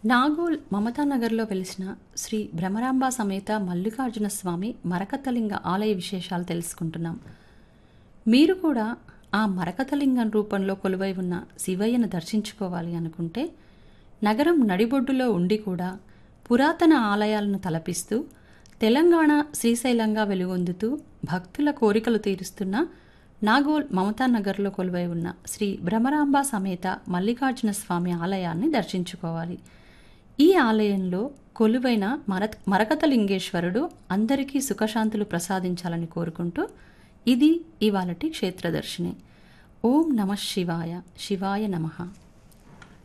నాగోల్ మమతానగర్లో వెలిసిన శ్రీ భ్రమరాంబ సమేత మల్లికార్జున స్వామి మరకతలింగ ఆలయ విశేషాలు తెలుసుకుంటున్నాం మీరు కూడా ఆ మరకతలింగం రూపంలో కొలువై ఉన్న శివయ్యను దర్శించుకోవాలి అనుకుంటే నగరం నడిబొడ్డులో ఉండి కూడా పురాతన ఆలయాలను తలపిస్తూ తెలంగాణ శ్రీశైలంగా వెలుగొందుతూ భక్తుల కోరికలు తీరుస్తున్న నాగోల్ మమతానగర్లో కొలువై ఉన్న శ్రీ భ్రమరాంబ సమేత మల్లికార్జున స్వామి ఆలయాన్ని దర్శించుకోవాలి ఈ ఆలయంలో కొలువైన మర మరకతలింగేశ్వరుడు అందరికీ సుఖశాంతులు ప్రసాదించాలని కోరుకుంటూ ఇది ఇవాళటి క్షేత్రదర్శిని ఓం నమ శివాయ శివాయ నమః